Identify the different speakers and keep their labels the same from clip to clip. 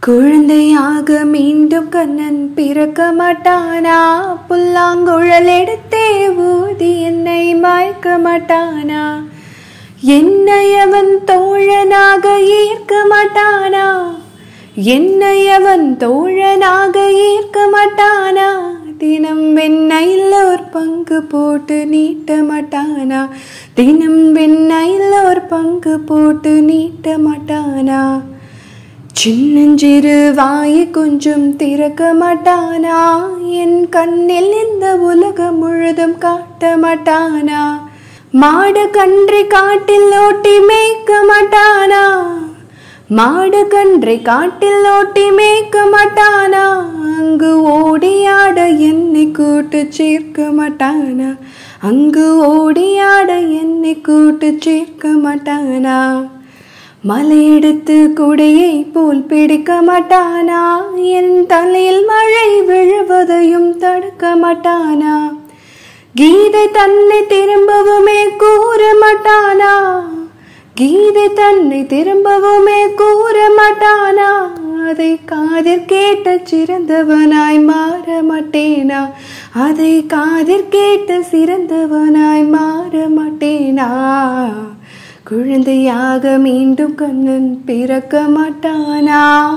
Speaker 1: குழந்தையாக மீண்டும் கண்ணன் பிறக்க மாட்டானா புல்லாங்குழல் எடுத்தே ஊதி என்னை மயக்க மாட்டானா என்னை அவன் தோழனாக ஏற்க மாட்டானா என்னை அவன் தோழனாக ஏற்க மாட்டானா தினம் வெண்ணையில் ஒரு பங்கு போட்டு நீட்ட மாட்டானா தினம் வெண்ணையில் ஒரு பங்கு போட்டு நீட்ட மாட்டானா சின்னஞ்சிறு வாயை கொஞ்சம் திறக்க மாட்டானா என் கண்ணில் இந்த உலகம் முழுதும் காட்ட மாட்டானா மாடு கன்றை காட்டில் ஓட்டி மேய்க்க மாட்டானா மாடு கன்றை காட்டில் ஓட்டி மேய்க்க மாட்டானா அங்கு ஓடியாட என்னை கூட்டு சேர்க்க மாட்டானா அங்கு ஓடியாட என்னை கூட்டு சேர்க்க மாட்டானா மலை எடுத்து குடையை போல் பிடிக்க மாட்டானா என் தலையில் மழை விழுவதையும் தடுக்க மாட்டானா கீதை தன்னை திரும்பவுமே கூற மாட்டானா கீதை தன்னை திரும்பவுமே கூற மாட்டானா அதை காதில் கேட்ட சிறந்தவனாய் மாற மாட்டேனா அதை காதில் கேட்ட சிறந்தவனாய் மாற மாட்டேனா குழந்தையாக மீண்டும் கண்ணன் பிறக்க மாட்டானா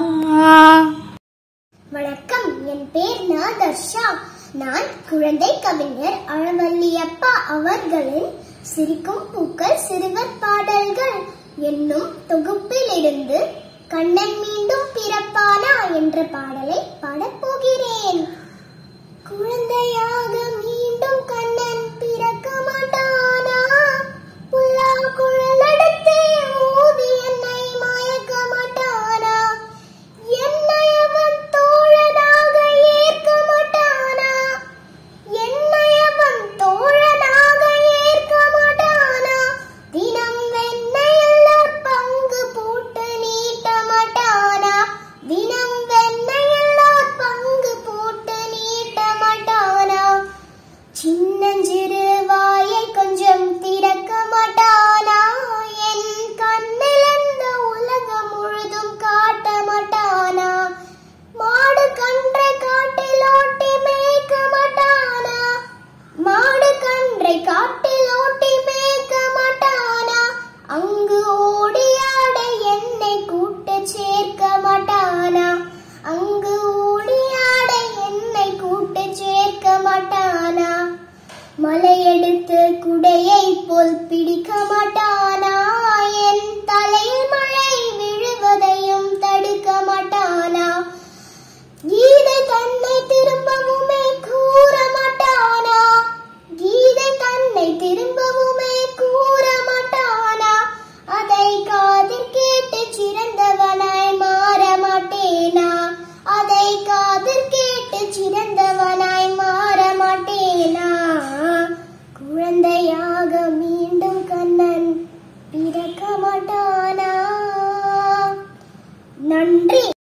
Speaker 2: வணக்கம் என் பேர் நாதர்ஷா நான் குழந்தை கவிஞர் அழவல்லியப்பா அவர்களின் சிரிக்கும் பூக்கள் சிறுவர் பாடல்கள் என்னும் தொகுப்பிலிருந்து கண்ணன் மீண்டும் பிறப்பானா என்ற பாடலை பாடப் போகிறேன் குழந்தையாக மீண்டும் கண்ணன் பிறக்க மாட்டானா புல்லாங்குழல் எடுத்தே ஊதி என்னை மயக்க மாட்டானா என்னை அவன் தோழனாக ஏற்க மாட்டானா என்னை அவன் தோழனாக ஏற்க மாட்டானா தினம் வெண்ணையில் ஒரு பங்கு போட்டு நீட்ட மாட்டானா தினம் வெண்ணையில் ஒரு பங்கு போட்டு நீட்ட மாட்டானா சின்னஞ்சிறு வாயை கொஞ்சம் திறக்க மாட்டானா என் கண்ணில் இந்த உலகம் முழுதும் காட்ட மாட்டானா மாடு கன்றை காட்டில் ஓட்டி மேய்க்க மாட்டானா மாடு கன்றை காட்டில் ஓட்டி மேய்க்க மாட்டானா அங்கு ஓடியாட என்னை கூட்டு சேர்க்க மாட்டானா அங்கு ஓடியாட என்னை கூட்டு சேர்க்க மாட்டானா மலை எடுத்து குடையை போல் பிடிக்க மாட்டானா